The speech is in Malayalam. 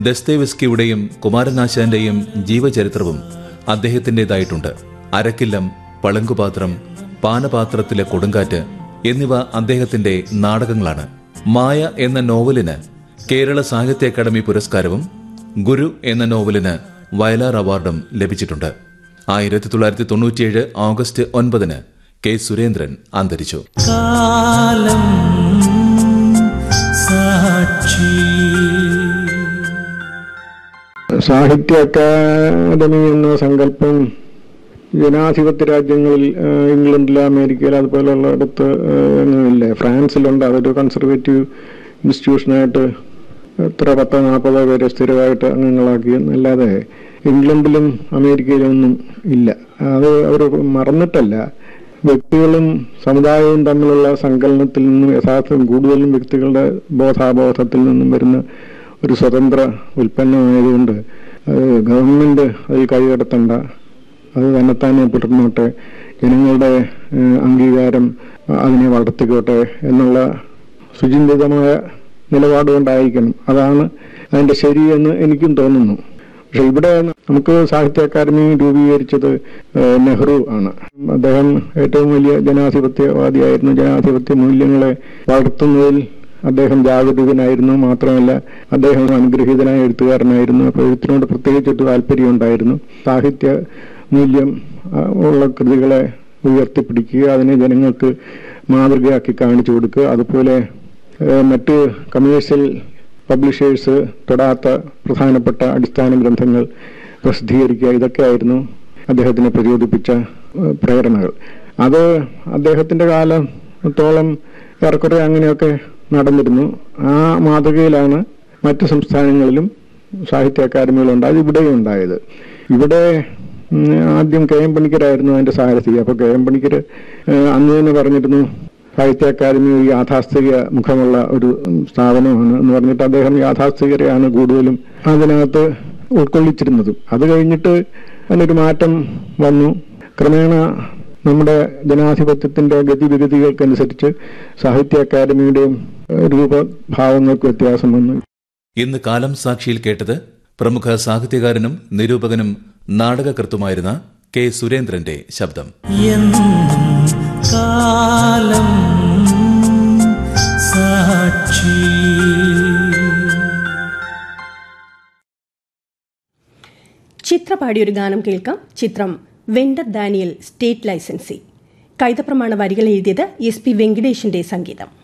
ദസ്തേവസ്കിയുടെയും കുമാരനാശാന്റെയും ജീവചരിത്രവും അദ്ദേഹത്തിൻ്റെതായിട്ടുണ്ട് അരക്കില്ലം പളങ്കുപാത്രം പാനപാത്രത്തിലെ കൊടുങ്കാറ്റ് എന്നിവ അദ്ദേഹത്തിന്റെ നാടകങ്ങളാണ് മായ എന്ന നോവലിന് കേരള സാഹിത്യ അക്കാദമി പുരസ്കാരവും ഗുരു എന്ന നോവലിന് വയലാർ അവാർഡും ലഭിച്ചിട്ടുണ്ട് ആയിരത്തി തൊള്ളായിരത്തി തൊണ്ണൂറ്റിയേഴ് ഓഗസ്റ്റ് ഒൻപതിന് കെ സുരേന്ദ്രൻ അന്തരിച്ചു കാലം സാക്ഷി സാഹിത്യ അക്കാദമി എന്ന സങ്കല്പം ജനാധിപത്യ രാജ്യങ്ങളിൽ ആ, ഇംഗ്ലണ്ടിൽ അമേരിക്കയിൽ അതുപോലെയുള്ളിടത്ത് ആ, ഒന്നുമില്ല ഫ്രാൻസിലുണ്ട് അതൊരു കൺസർവേറ്റീവ് ഇൻസ്റ്റിറ്റ്യൂഷനായിട്ട് എത്ര പത്തോ നാൽപ്പതോ പേരെ സ്ഥിരമായിട്ട് അംഗങ്ങളാക്കി എന്നല്ലാതെ ഇംഗ്ലണ്ടിലും അമേരിക്കയിലും ഒന്നും ഇല്ല അത് അവർ മറന്നിട്ടല്ല വ്യക്തികളും സമുദായവും തമ്മിലുള്ള സങ്കലനത്തിൽ നിന്നും യഥാർത്ഥം കൂടുതലും വ്യക്തികളുടെ ബോധാബോധത്തിൽ നിന്നും വരുന്ന ഒരു സ്വതന്ത്ര ഉൽപ്പന്നമായതുകൊണ്ട് അത് ഗവൺമെന്റ് അതിൽ കൈകടത്തണ്ട അത് തന്നെത്താനെ തുടർന്നോട്ടെ ജനങ്ങളുടെ ഏഹ്, അംഗീകാരം അതിനെ വളർത്തിക്കോട്ടെ എന്നുള്ള സുചിന്തിതമായ നിലപാട് കൊണ്ടായിരിക്കണം അതാണ് അതിന്റെ ശരിയെന്ന് എനിക്കും തോന്നുന്നു പക്ഷെ ഇവിടെ നമുക്ക് സാഹിത്യ അക്കാദമി രൂപീകരിച്ചത് ഏഹ്, നെഹ്റു ആണ് അദ്ദേഹം ഏറ്റവും വലിയ ജനാധിപത്യവാദിയായിരുന്നു ജനാധിപത്യ മൂല്യങ്ങളെ വളർത്തുന്നതിൽ അദ്ദേഹം ജാഗരൂകനായിരുന്നു മാത്രമല്ല അദ്ദേഹം അനുഗ്രഹീതനായ എഴുത്തുകാരനായിരുന്നു അപ്പോൾ എഴുത്തിനോട് പ്രത്യേകിച്ചിട്ട് താല്പര്യം ഉണ്ടായിരുന്നു സാഹിത്യ മൂല്യം ആ, ഉള്ള കൃതികളെ ഉയർത്തിപ്പിടിക്കുക അതിനെ ജനങ്ങൾക്ക് മാതൃകയാക്കി കാണിച്ചു കൊടുക്കുക അതുപോലെ ഏഹ്, മറ്റ് കമേഴ്ഷ്യൽ പബ്ലിഷേഴ്സ് തൊടാത്ത പ്രധാനപ്പെട്ട അടിസ്ഥാന ഗ്രന്ഥങ്ങൾ പ്രസിദ്ധീകരിക്കുക ഇതൊക്കെയായിരുന്നു അദ്ദേഹത്തിനെ പ്രചോദിപ്പിച്ച ഏഹ്, പ്രേരണകൾ അത് അദ്ദേഹത്തിന്റെ കാലത്തോളം ഏറെക്കുറെ അങ്ങനെയൊക്കെ നടന്നിരുന്നു ആ മാതൃകയിലാണ് മറ്റ് സംസ്ഥാനങ്ങളിലും സാഹിത്യ അക്കാദമികളുണ്ടായത് ഇവിടെയും ഉണ്ടായത് ഇവിടെ ഉം, ആദ്യം കെ എം പണിക്കരായിരുന്നു അതിന്റെ സാരഥി അപ്പൊ കെ എം പണിക്കർ അന്ന് തന്നെ പറഞ്ഞിരുന്നു സാഹിത്യ അക്കാദമി ഒരു യാഥാസ്ഥിക മുഖമുള്ള ഒരു ഉം, സ്ഥാപനമാണ് എന്ന് പറഞ്ഞിട്ട് അദ്ദേഹം യാഥാസ്ഥികരെയാണ് കൂടുതലും അതിനകത്ത് ഉൾക്കൊള്ളിച്ചിരുന്നതും അത് കഴിഞ്ഞിട്ട് അതിനൊരു മാറ്റം വന്നു ക്രമേണ നമ്മുടെ ജനാധിപത്യത്തിന്റെ ഗതിവിഗതികൾക്കനുസരിച്ച് സാഹിത്യ അക്കാദമിയുടെയും ഏഹ്, രൂപഭാവങ്ങൾക്ക് വ്യത്യാസം വന്നു ഇന്ന് കാലം സാക്ഷിയിൽ കേട്ടത് പ്രമുഖ സാഹിത്യകാരനും നിരൂപകനും നാടകകൃത്തുമായിരുന്ന കെ സുരേന്ദ്രന്റെ ശബ്ദം എന്നും കാലം സാക്ഷി ചിത്ര പാടിയൊരു ഗാനം കേൾക്കാം ചിത്രം വെണ്ടർ ദാനിയൽ സ്റ്റേറ്റ് ലൈസൻസി കൈതപ്രമാണ വരികൾ എഴുതിയത് എസ് പി വെങ്കടേഷിന്റെ സംഗീതം